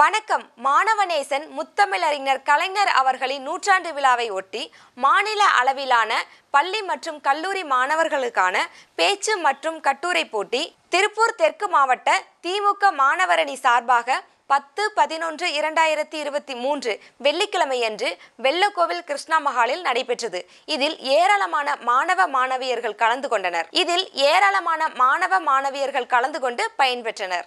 வணக்கம் மாணவநேசன் முத்தமிழறிஞர் கலைஞர் அவர்களின் நூற்றாண்டு விழாவை ஒட்டி மாநில அளவிலான பள்ளி மற்றும் கல்லூரி மாணவர்களுக்கான பேச்சு மற்றும் கட்டுரை போட்டி திருப்பூர் தெற்கு மாவட்ட திமுக மாணவரணி சார்பாக பத்து பதினொன்று இரண்டாயிரத்தி இருபத்தி மூன்று வெள்ளிக்கிழமையன்று வெள்ளக்கோவில் கிருஷ்ணா மஹாலில் நடைபெற்றது இதில் ஏராளமான மாணவ மாணவியர்கள் கலந்து கொண்டனர் இதில் ஏராளமான மாணவ மாணவியர்கள் கலந்து கொண்டு பயன்பெற்றனர்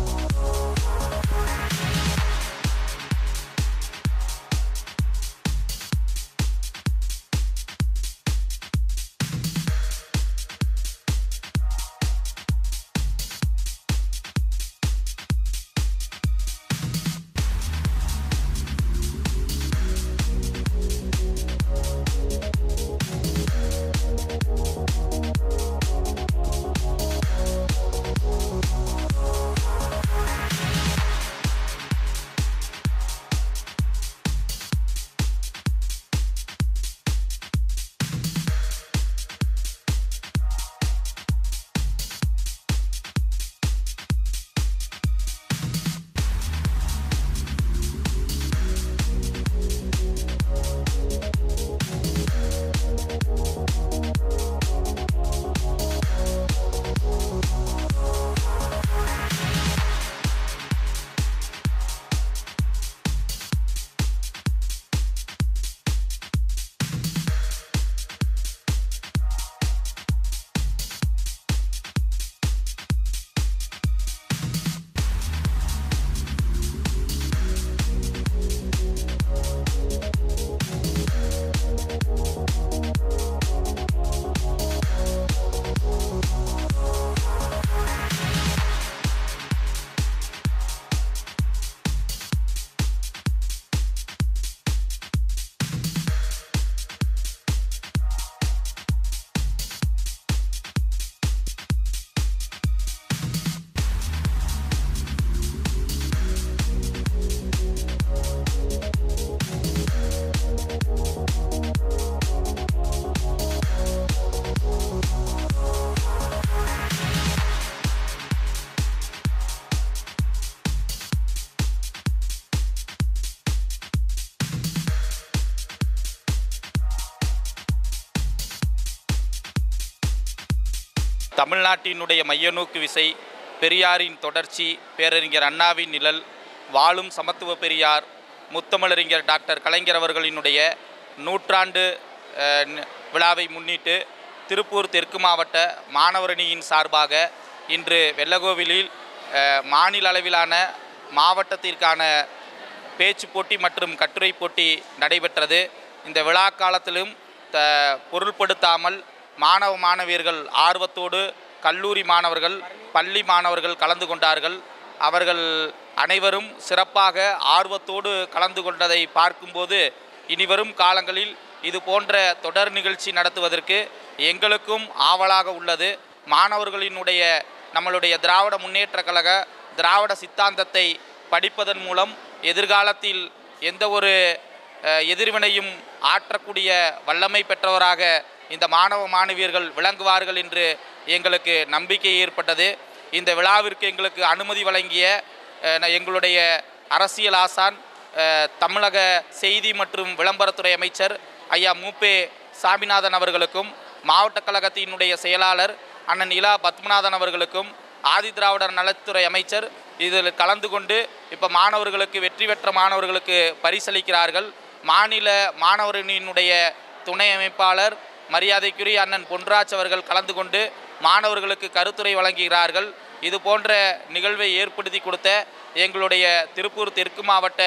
தமிழ்நாட்டினுடைய மையநோக்கு விசை பெரியாரின் தொடர்ச்சி பேரறிஞர் அண்ணாவின் நிழல் வாழும் சமத்துவ பெரியார் முத்தமிழறிஞர் டாக்டர் கலைஞர் அவர்களினுடைய நூற்றாண்டு அஹ், ந- விழாவை முன்னிட்டு திருப்பூர் தெற்கு மாவட்ட மாணவரணியின் சார்பாக இன்று வெள்ளகோவிலில் அஹ், மாநில அளவிலான மாவட்டத்திற்கான பேச்சு போட்டி மற்றும் கட்டுரை போட்டி நடைபெற்றது இந்த விழா காலத்திலும் த பொருள்படுத்தாமல் மாணவ மாணவியர்கள் ஆர்வத்தோடு கல்லூரி மாணவர்கள் பள்ளி மாணவர்கள் கலந்து கொண்டார்கள் அவர்கள் அனைவரும் சிறப்பாக ஆர்வத்தோடு கலந்து கொண்டதை பார்க்கும்போது இனிவரும் காலங்களில் இது போன்ற தொடர் நிகழ்ச்சி நடத்துவதற்கு எங்களுக்கும் ஆவலாக உள்ளது மாணவர்களினுடைய நம்மளுடைய திராவிட முன்னேற்றக் கழக திராவிட சித்தாந்தத்தை படிப்பதன் மூலம் எதிர்காலத்தில் எந்த ஒரு அஹ், எதிர்வினையும் ஆற்றக்கூடிய வல்லமை பெற்றவராக இந்த மாணவ மாணவியர்கள் விளங்குவார்கள் என்று எங்களுக்கு நம்பிக்கை ஏற்பட்டது இந்த விழாவிற்கு எங்களுக்கு அனுமதி வழங்கிய அஹ், ந- எங்களுடைய அரசியல் ஆசான் அஹ், தமிழக செய்தி மற்றும் விளம்பரத்துறை அமைச்சர் ஐயா மூப்பே சாமிநாதன் அவர்களுக்கும் மாவட்ட கழகத்தினுடைய செயலாளர் அண்ணன் இலா பத்மநாதன் அவர்களுக்கும் ஆதி திராவிடர் நலத்துறை அமைச்சர் இதில் கலந்து கொண்டு இப்போ மாணவர்களுக்கு வெற்றி பெற்ற மாணவர்களுக்கு பரிசளிக்கிறார்கள் மாநில மாணவரணியினுடைய துணை அமைப்பாளர் மரியாதைக்குரிய அண்ணன் பொன்ராஜ் அவர்கள் கலந்து கொண்டு மாணவர்களுக்கு கருத்துரை வழங்குகிறார்கள் இது போன்ற நிகழ்வை ஏற்படுத்தி கொடுத்த எங்களுடைய திருப்பூர் தெற்கு மாவட்ட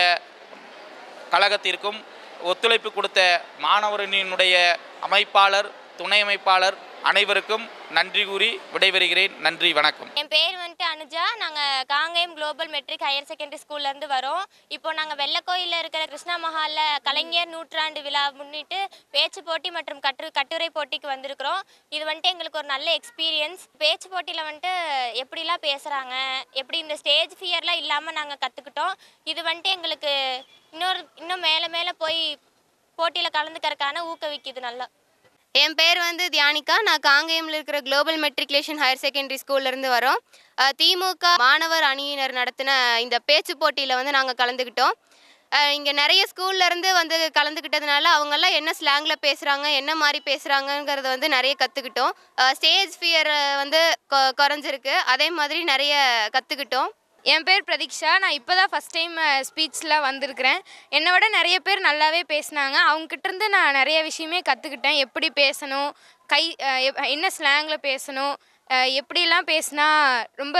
கழகத்திற்கும் ஒத்துழைப்பு கொடுத்த மாணவரணியினுடைய அமைப்பாளர் துணை அமைப்பாளர் அனைவருக்கும் நன்றி கூறி விடைபெறுகிறேன் நன்றி வணக்கம் என் பேர் வந்துட்டு அனுஜா நாங்கள் Kangeyam Global Matric Higher Secondary ஸ்கூல்லேருந்து வரோம் இப்போ நாங்கள் வெள்ளக்கோயிலில் இருக்கிற கிருஷ்ணா மஹாலில் கலைஞர் நூற்றாண்டு விழா முன்னிட்டு பேச்சு போட்டி மற்றும் கட்டு கட்டுரை போட்டிக்கு வந்திருக்கிறோம் இது வந்துட்டு எங்களுக்கு ஒரு நல்ல எக்ஸ்பீரியன்ஸ் பேச்சு போட்டியில் வந்துட்டு எப்படிலாம் பேசுகிறாங்க எப்படி இந்த ஸ்டேஜ் ஃபியர்லாம் இல்லாமல் நாங்கள் கற்றுக்கிட்டோம் இது வந்துட்டு எங்களுக்கு இன்னொரு இன்னும் மேலே மேலே போய் போட்டியில் கலந்துக்கறதுக்கான ஊக்குவிக்குது நல்லா என் பேர் வந்து தியானிகா நான் காங்கேயம்ல இருக்கிற குளோபல் மெட்ரிகுலேஷன் ஹையர் செகண்டரி ஸ்கூல்லேருந்து வரோம் அஹ், திமுக மாணவர் அணியினர் நடத்தின இந்த பேச்சு போட்டியில் வந்து நாங்கள் கலந்துக்கிட்டோம் இங்கே நிறைய ஸ்கூல்ல இருந்து வந்து கலந்துக்கிட்டதுனால அவங்கெல்லாம் என்ன ஸ்லாங்கில் பேசுகிறாங்க என்ன மாதிரி பேசுகிறாங்கங்கிறத வந்து நிறைய கற்றுக்கிட்டோம் ஸ்டேஜ் ஃபியர் வந்து கொ- குறைஞ்சிருக்கு அதே மாதிரி நிறைய கற்றுக்கிட்டோம் என் பேர் பிரதீக்ஷா நான் இப்போ தான் ஃபஸ்ட் டைம் ஸ்பீச்சில் வந்திருக்கிறேன் என்னை விட நிறைய பேர் நல்லாவே பேசினாங்க அவங்ககிட்ட இருந்து நான் நிறைய விஷயமே கற்றுக்கிட்டேன் எப்படி பேசணும் கை அஹ், எப்- என்ன ஸ்லாங்கில் பேசணும் அஹ், எப்படிலாம் பேசினா ரொம்ப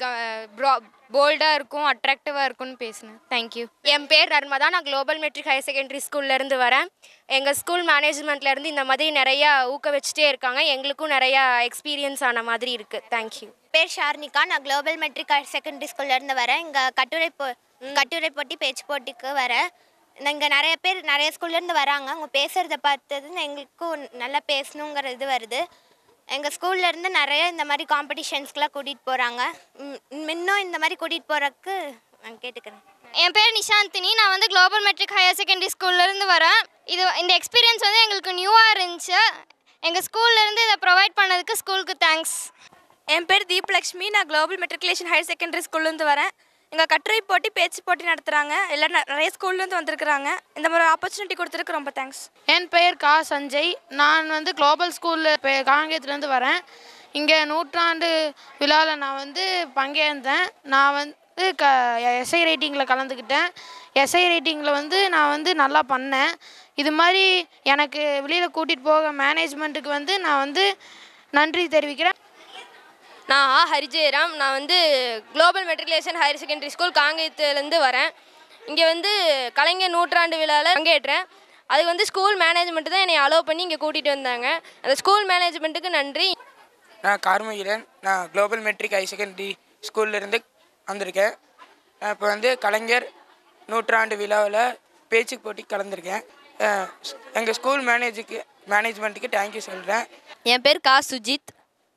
போல்டாக இருக்கும் அட்ராக்டிவாக இருக்கும்னு பேசினேன் தேங்க்யூ என் பேர் நர்மதா நான் குளோபல் மெட்ரிக் ஹையர் செகண்டரி ஸ்கூல்லேருந்து வரேன் எங்கள் ஸ்கூல் மேனேஜ்மெண்ட்லேருந்து இந்த மாதிரி நிறையா ஊக்குவிச்சிட்டே இருக்காங்க எங்களுக்கும் நிறையா எக்ஸ்பீரியன்ஸ் ஆன மாதிரி இருக்குது தேங்க்யூ பேர் ஷார்னிகா நான் குளோபல் மெட்ரிக் ஹையர் செகண்டரி ஸ்கூல்லேருந்து வரேன் இங்கே கட்டுரை போ கட்டுரை போட்டி பேச்சு போட்டிக்கு வரேன் இங்கே நிறைய பேர் நிறைய ஸ்கூல்லேருந்து வராங்க அவங்க பேசுகிறத பார்த்தது எங்களுக்கும் நல்லா பேசணுங்கிற இது வருது எங்கள் ஸ்கூல்லேருந்து நிறைய இந்த மாதிரி காம்படிஷன்ஸ்க்கெலாம் கூட்டிகிட்டு போகிறாங்க இன்னும் இந்த மாதிரி கூட்டிகிட்டு போகிறதுக்கு நான் கேட்டுக்கிறேன் என் பேர் நிஷாந்தினி நான் வந்து குளோபல் மெட்ரிக் ஹையர் செகண்டரி ஸ்கூல்லேருந்து வரேன் இது இந்த எக்ஸ்பீரியன்ஸ் வந்து எங்களுக்கு நியூவாக இருந்துச்சு எங்கள் ஸ்கூல்லேருந்து இதை ப்ரொவைட் பண்ணதுக்கு ஸ்கூலுக்கு தேங்க்ஸ் என் பேர் தீபலக்ஷ்மி நான் குளோபல் மெட்ரிகுலேஷன் ஹையர் செகண்டரி ஸ்கூல்லேருந்து வரேன் இங்கே கட்டுரை போட்டி பேச்சு போட்டி நடத்துகிறாங்க எல்லாம் ந- நிறைய ஸ்கூல்லேருந்து வந்திருக்கிறாங்க இந்த மாதிரி ஆப்பர்ச்சுனிட்டி கொடுத்ததுக்கு ரொம்ப தேங்க்ஸ் என் பெயர் கா சஞ்சய் நான் வந்து குளோபல் ஸ்கூலில் பே காங்கேயத்துலேருந்து வரேன் இங்கே நூற்றாண்டு விழாவில் நான் வந்து பங்கேற்றேன் நான் வந்து க எஸ்ஐ ரைட்டிங்கில் கலந்துக்கிட்டேன் எஸ்ஐ ரைட்டிங்கில் வந்து நான் வந்து நல்லா பண்ணேன் இது மாதிரி எனக்கு வெளியில் கூட்டிகிட்டு போக மேனேஜ்மெண்ட்டுக்கு வந்து நான் வந்து நன்றி தெரிவிக்கிறேன் நான் ஆ ஹரிஜெயராம் நான் வந்து Global Matriculation Higher Secondary School காங்கேயத்துலேருந்து வரேன் இங்கே வந்து கலைஞர் நூற்றாண்டு விழாவில் பங்கேற்றேன் அதுக்கு வந்து ஸ்கூல் மேனேஜ்மெண்ட் தான் என்னை அலோவ் பண்ணி இங்கே கூட்டிகிட்டு வந்தாங்க அந்த ஸ்கூல் மேனேஜ்மெண்ட்டுக்கு நன்றி நான் கார்மகிரன் நான் குளோபல் மெட்ரிக் ஹை செகண்டரி ஸ்கூல்லேருந்து வந்திருக்கேன் நான் இப்போ வந்து கலைஞர் நூற்றாண்டு விழாவில் பேச்சு போட்டி கலந்துருக்கேன் எங்கள் ஸ்கூல் மேனேஜுக்கு மேனேஜ்மெண்ட்டுக்கு தேங்க்யூ சொல்கிறேன் என் பேர் கா சுஜித்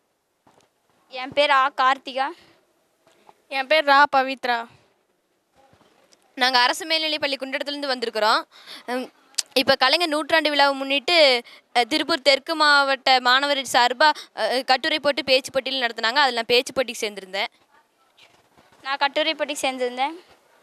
என் பேர் ஆ கார்த்திகா என் பேர் ரா பவித்ரா நாங்கள் அரசு மேல்நிலைப்பள்ளி குண்டடத்துலேருந்து வந்திருக்கிறோம் இப்போ கலைஞர் நூற்றாண்டு விழாவை முன்னிட்டு அஹ், திருப்பூர் தெற்கு மாவட்ட மாணவர் சார்பாக கட்டுரை போட்டு பேச்சு போட்டியில் நடத்துனாங்க அதில் நான் பேச்சு போட்டிக்கு சேர்ந்துருந்தேன் நான் கட்டுரை போட்டிக்கு சேர்ந்துருந்தேன்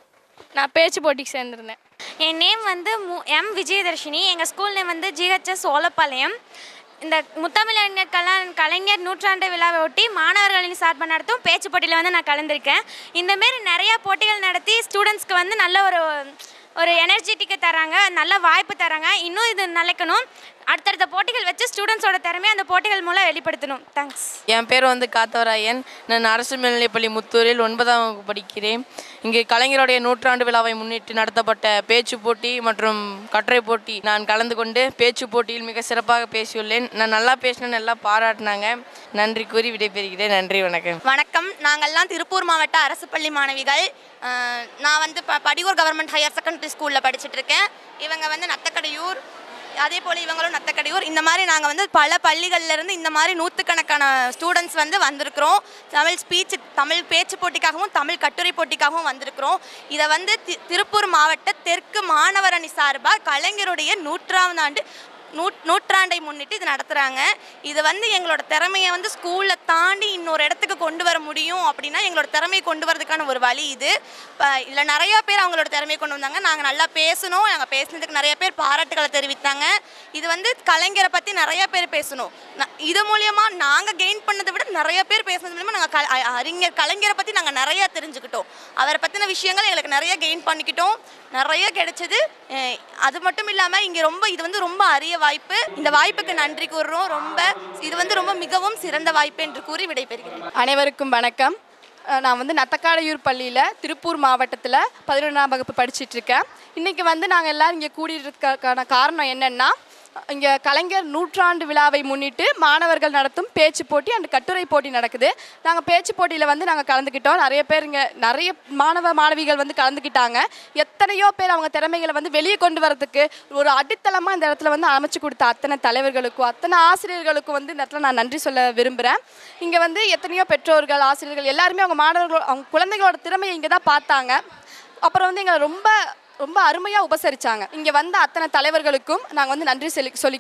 நான் பேச்சு போட்டிக்கு சேர்ந்துருந்தேன் என் நேம் வந்து மு எம் விஜயதர்ஷினி எங்கள் ஸ்கூல் நேம் வந்து ஜிஹெச்எஸ் சோழப்பாளையம் இந்த முத்தமிழறிஞர் கல கலைஞர் நூற்றாண்டு விழாவை ஒட்டி மாணவர்களின் சார்பாக நடத்தும் பேச்சு போட்டியில் வந்து நான் கலந்துருக்கேன் இந்தமாரி நிறையா போட்டிகள் நடத்தி ஸ்டூடெண்ட்ஸ்க்கு வந்து நல்ல ஒரு ஒரு எனர்ஜெட்டிக்கை தராங்க நல்ல வாய்ப்பு தராங்க இன்னும் இது நிலைக்கணும் அடுத்தடுத்த போட்டிகள் வச்சு ஸ்டூடெண்ட்ஸோட திறமையை அந்த போட்டிகள் மூலம் வெளிப்படுத்தணும் தேங்க்ஸ் என் பேர் வந்து காத்தவராயன் நான் அரசு மேல்நிலைப்பள்ளி முத்தூரில் ஒன்பதாம் வகுப்பு படிக்கிறேன் இங்கு கலைஞருடைய நூற்றாண்டு விழாவை முன்னிட்டு நடத்தப்பட்ட பேச்சு போட்டி மற்றும் கட்டுரை போட்டி நான் கலந்து கொண்டு பேச்சு போட்டியில் மிக சிறப்பாக பேசியுள்ளேன் நான் நல்லா பேசினேன்னு எல்லாம் பாராட்டினாங்க நன்றி கூறி விடைபெறுகிறேன் நன்றி வணக்கம் வணக்கம் நாங்கள்லாம் திருப்பூர் மாவட்ட அரசு பள்ளி மாணவிகள் அஹ், நான் வந்து ப படியூர் கவர்மெண்ட் ஹையர் செகண்டரி ஸ்கூலில் படிச்சுட்டு இருக்கேன் இவங்க வந்து நத்தக்கடையூர் அதே போல் இவங்களும் நத்தக்கடையூர் இந்த மாதிரி நாங்கள் வந்து பல பள்ளிகள்ல இருந்து இந்த மாதிரி நூற்றுக்கணக்கான ஸ்டூடெண்ட்ஸ் வந்து வந்திருக்கிறோம் தமிழ் ஸ்பீச் தமிழ் பேச்சு போட்டிக்காகவும் தமிழ் கட்டுரை போட்டிக்காகவும் வந்திருக்கிறோம் இதை வந்து தி- திருப்பூர் மாவட்ட தெற்கு மாணவர் அணி சார்பாக கலைஞருடைய நூற்றாவது ஆண்டு நூ நூற்றாண்டை முன்னிட்டு இது நடத்துகிறாங்க இது வந்து எங்களோட திறமையை வந்து ஸ்கூலில் தாண்டி இன்னொரு இடத்துக்கு கொண்டு வர முடியும் அப்படின்னா எங்களோட திறமையை கொண்டு வரதுக்கான ஒரு வழி இது இதில் நிறைய பேர் அவங்களோட திறமையை கொண்டு வந்தாங்க நாங்கள் நல்லா பேசணும் நாங்கள் பேசுனதுக்கு நிறைய பேர் பாராட்டுகளை தெரிவித்தாங்க இது வந்து கலைஞரை பற்றி நிறைய பேர் பேசணும் ந- இது மூலியமா நாங்கள் கெயின் பண்ணதை விட நிறைய பேர் பேசுனது மூலியமா நாங்கள் க அ- அறிஞர் கலைஞரை பற்றி நாங்கள் நிறைய தெரிஞ்சுக்கிட்டோம் அவரை பற்றின விஷயங்கள் எங்களுக்கு நிறைய கெயின் பண்ணிக்கிட்டோம் நிறைய கிடைச்சது அஹ் அது மட்டும் இல்லாமல் இங்கே ரொம்ப இது வந்து ரொம்ப அரிய வாய்ப்பு இந்த வாய்ப்புக்கு நன்றி கூறுறோம் ரொம்ப இது வந்து ரொம்ப மிகவும் சிறந்த வாய்ப்பு என்று கூறி விடைபெறுகிறேன் அனைவருக்கும் வணக்கம் அஹ் நான் வந்து நத்தக்காடையூர் பள்ளியில் திருப்பூர் மாவட்டத்தில் பதினொன்றாம் வகுப்பு படிச்சிட்டு இருக்கேன் இன்றைக்கி வந்து நாங்கள் எல்லோரும் இங்கே கூடியிருக்கான காரணம் என்னென்னா இங்கே கலைஞர் நூற்றாண்டு விழாவை முன்னிட்டு மாணவர்கள் நடத்தும் பேச்சு போட்டி அண்ட் கட்டுரை போட்டி நடக்குது நாங்கள் பேச்சு போட்டியில் வந்து நாங்கள் கலந்துக்கிட்டோம் நிறைய பேர் இங்கே நிறைய மாணவ மாணவிகள் வந்து கலந்துக்கிட்டாங்க எத்தனையோ பேர் அவங்க திறமைகளை வந்து வெளியே கொண்டு வரதுக்கு ஒரு அடித்தளமாக இந்த இடத்துல வந்து அமைச்சு கொடுத்த அத்தனை தலைவர்களுக்கும் அத்தனை ஆசிரியர்களுக்கும் வந்து இந்த இடத்துல நான் நன்றி சொல்ல விரும்புகிறேன் இங்கே வந்து எத்தனையோ பெற்றோர்கள் ஆசிரியர்கள் எல்லாருமே அவங்க மாணவர்கள் அவங்க குழந்தைகளோட திறமையை இங்கே தான் பார்த்தாங்க அப்புறம் வந்து எங்களை ரொம்ப ரொம்ப அருமையாக உபசரித்தாங்க இங்கே வந்த அத்தனை தலைவர்களுக்கும் நாங்கள் வந்து நன்றி சொல்லி சொல்லிக்கிறோம்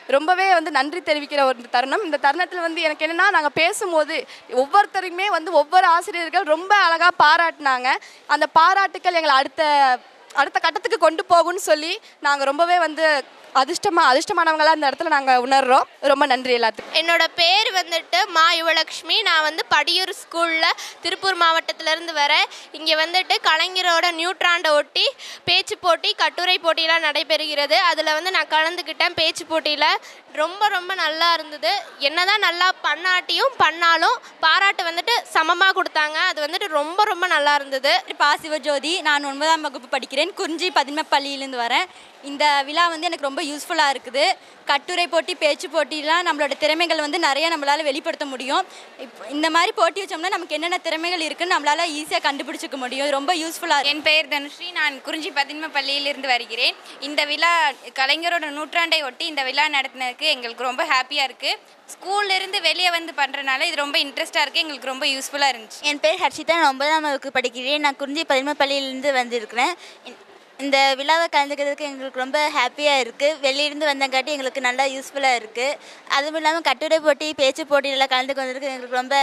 ரொம்பவே வந்து நன்றி தெரிவிக்கிற ஒரு தருணம் இந்த தருணத்தில் வந்து எனக்கு என்னென்னா நாங்கள் பேசும்போது ஒவ்வொருத்தருமே வந்து ஒவ்வொரு ஆசிரியர்கள் ரொம்ப அழகாக பாராட்டினாங்க அந்த பாராட்டுக்கள் எங்களை அடுத்த அடுத்த கட்டத்துக்கு கொண்டு போகும்னு சொல்லி நாங்கள் ரொம்பவே வந்து அதிர்ஷ்டமாக அதிர்ஷ்டமானவங்களாக இந்த இடத்துல நாங்கள் உணர்றோம் ரொம்ப நன்றி எல்லாத்துக்கும் என்னோட பேர் வந்துட்டு மா யுவலக்ஷ்மி நான் வந்து படியூர் ஸ்கூலில் திருப்பூர் மாவட்டத்திலேருந்து வரேன் இங்கே வந்துட்டு கலைஞரோட நியூட்ராண்டை ஒட்டி பேச்சு போட்டி கட்டுரை போட்டியெலாம் நடைபெறுகிறது அதில் வந்து நான் கலந்துக்கிட்டேன் பேச்சு போட்டியில் ரொம்ப ரொம்ப நல்லா இருந்தது என்னதான் நல்லா பண்ணாட்டியும் பண்ணாலும் பாராட்டு வந்துட்டு சமமாக கொடுத்தாங்க அது வந்துட்டு ரொம்ப ரொம்ப நல்லா இருந்தது பா சிவஜோதி நான் ஒன்பதாம் வகுப்பு படிக்கிறேன் குறிஞ்சி பதிமப்பள்ளியிலேருந்து வரேன் இந்த விழா வந்து எனக்கு ரொம்ப யூஸ்ஃபுல்லாக இருக்குது கட்டுரை போட்டி பேச்சு போட்டிலாம் நம்மளோட திறமைகள் வந்து நிறைய நம்மளால் வெளிப்படுத்த முடியும் இப்போ இந்த மாதிரி போட்டி வச்சோம்னா நமக்கு என்னென்ன திறமைகள் இருக்குன்னு நம்மளால் ஈஸியாக கண்டுபிடிச்சிக்க முடியும் இது ரொம்ப யூஸ்ஃபுல்லாக என் பெயர் தனுஸ்ரீ நான் குறிஞ்சி பதின்ம பள்ளியிலிருந்து வருகிறேன் இந்த விழா கலைஞரோட நூற்றாண்டை ஒட்டி இந்த விழா நடத்தினதுக்கு எங்களுக்கு ரொம்ப ஹாப்பியாக இருக்குது ஸ்கூல்ல இருந்து வெளியே வந்து பண்ணுறனால இது ரொம்ப இன்ட்ரெஸ்ட்டாக இருக்குது எங்களுக்கு ரொம்ப யூஸ்ஃபுல்லாக இருந்துச்சு என் பேர் ஹர்ஷிதா நான் ஒன்பதாம் வகுப்பு படிக்கிறேன் நான் குறிஞ்சி பதிமப்பள்ளியிலேருந்து வந்திருக்கிறேன் இந்த- இந்த விழாவை கலந்துக்கிறதுக்கு எங்களுக்கு ரொம்ப ஹாப்பியாக இருக்குது வெளியிருந்து வந்தங்காட்டி எங்களுக்கு நல்லா யூஸ்ஃபுல்லாக இருக்குது அதுவும் இல்லாமல் கட்டுரை போட்டி பேச்சு போட்டியில் கலந்துக்கு வந்ததுக்கு எங்களுக்கு ரொம்ப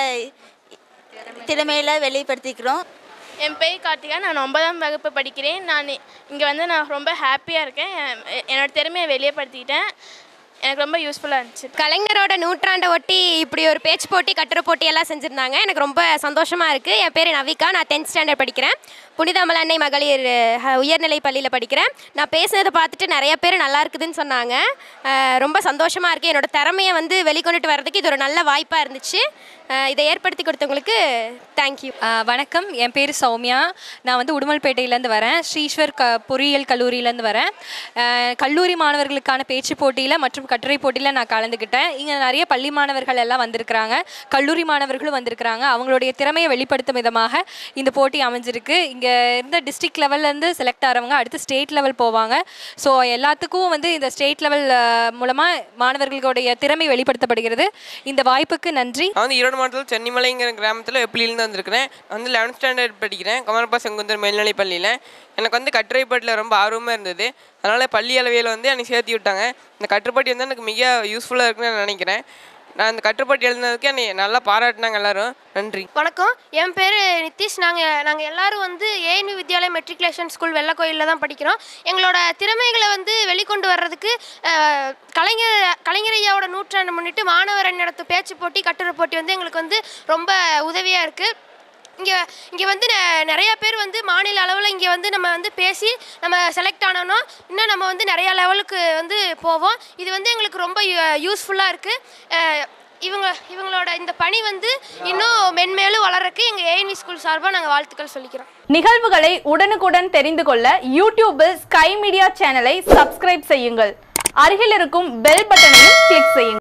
திறமையில வெளிப்படுத்திக்கிறோம் என் பேர் கார்த்திகா நான் ஒன்பதாம் வகுப்பு படிக்கிறேன் நான் இங்கே வந்து நான் ரொம்ப ஹாப்பியாக இருக்கேன் என்- என்னோட திறமையை வெளியப்படுத்திக்கிட்டேன் எனக்கு ரொம்ப யூஸ்ஃபுல்லாக இருந்துச்சு கலைஞரோட நூற்றாண்டை ஒட்டி இப்படி ஒரு பேச்சு போட்டி கட்டுரை போட்டி எல்லாம் செஞ்சுருந்தாங்க எனக்கு ரொம்ப சந்தோஷமாக இருக்குது என் பேர் நவிகா நான் டென்த் ஸ்டாண்டர்ட் படிக்கிறேன் புனிதமல அன்னை மகளிர் அஹ், உயர்நிலை பள்ளியில் படிக்கிறேன் நான் பேசுனதை பார்த்துட்டு நிறைய பேர் நல்லா இருக்குதுன்னு சொன்னாங்க அஹ், ரொம்ப சந்தோஷமாக இருக்குது என்னோட திறமையை வந்து வெளிக்கொண்டுட்டு வர்றதுக்கு இது ஒரு நல்ல வாய்ப்பாக இருந்துச்சு அஹ், இதை ஏற்படுத்தி கொடுத்தவங்களுக்கு தேங்க்யூ வணக்கம் என் பேர் சௌமியா நான் வந்து உடுமல்பேட்டையிலேருந்து வரேன் ஸ்ரீஸ்வர் க பொறியியல் கல்லூரியிலேருந்து வரேன் அஹ், கல்லூரி மாணவர்களுக்கான பேச்சு போட்டியில் மற்றும் கட்டுரை போட்டியில் நான் கலந்துக்கிட்டேன் இங்கே நிறைய பள்ளி மாணவர்கள் எல்லாம் வந்திருக்கிறாங்க கல்லூரி மாணவர்களும் வந்திருக்கிறாங்க அவங்களுடைய திறமையை வெளிப்படுத்தும் விதமாக இந்த போட்டி அமைஞ்சிருக்கு இங்கே இருந்த டிஸ்ட்ரிக்ட் லெவல்லேருந்து செலக்ட் ஆகிறவங்க அடுத்து ஸ்டேட் லெவல் போவாங்க ஸோ எல்லாத்துக்கும் வந்து இந்த ஸ்டேட் லெவல் மூலமாக மாணவர்களுடைய திறமை வெளிப்படுத்தப்படுகிறது இந்த வாய்ப்புக்கு நன்றி நான் வந்து ஈரோடு மாவட்டத்தில் சென்னிமலைங்கிற கிராமத்தில் எப்பளியிலேருந்து வந்திருக்கிறேன் நான் வந்து லெவன்த் ஸ்டாண்டர்ட் படிக்கிறேன் குமரப்பா செங்குந்தர் மேல்நிலை பள்ளியில் எனக்கு வந்து கட்டுரைப்பாட்டில் ரொம்ப ஆர்வமாக இருந்தது அதனால் பள்ளி அளவியில் வந்து என்னை சேர்த்து விட்டாங்க இந்த கட்டுரைப்பாட்டி வந்து எனக்கு மிக யூஸ்ஃபுல்லாக இருக்குன்னு நான் நினைக்கிறேன் நான் அந்த கட்டுரைப்பாட்டி எழுதினதுக்கு என்னை நல்லா பாராட்டினாங்க எல்லாரும் நன்றி வணக்கம் என் பேர் நிதிஷ் நாங்கள் நாங்கள் எல்லாரும் வந்து ஏஎன்வி வித்யாலயா மெட்ரிகுலேஷன் ஸ்கூல் வெள்ளக்கோயிலில் தான் படிக்கிறோம் எங்களோட திறமைகளை வந்து வெளிக்கொண்டு வர்றதுக்கு அஹ், கலைஞர் கலைஞர் ஐயாவோட நூற்றாண்டு முன்னிட்டு மாணவர் அணி நடத்தும் பேச்சு போட்டி கட்டுரை போட்டி வந்து எங்களுக்கு வந்து ரொம்ப உதவியாக இருக்குது இங்கே இங்கே வந்து நெ- நிறைய பேர் வந்து மாநில அளவில் இங்கே வந்து நம்ம வந்து பேசி நம்ம செலக்ட் ஆனோன்னா இன்னும் நம்ம வந்து நிறைய லெவலுக்கு வந்து போவோம் இது வந்து எங்களுக்கு ரொம்ப யூஸ்ஃபுல்லாக இருக்குது இவங்க இவங்களோட இந்த பணி வந்து இன்னும் மென்மேலும் வளர்றதுக்கு எங்கள் ஏஎன்வி ஸ்கூல் சார்பாக நாங்கள் வாழ்த்துக்கள் சொல்லிக்கிறோம் நிகழ்வுகளை உடனுக்குடன் தெரிந்து கொள்ள யூடியூபில் ஸ்கை மீடியா சேனலை சப்ஸ்கிரைப் செய்யுங்கள் அருகில் இருக்கும் பெல் பட்டனையும் கிளிக் செய்யுங்கள்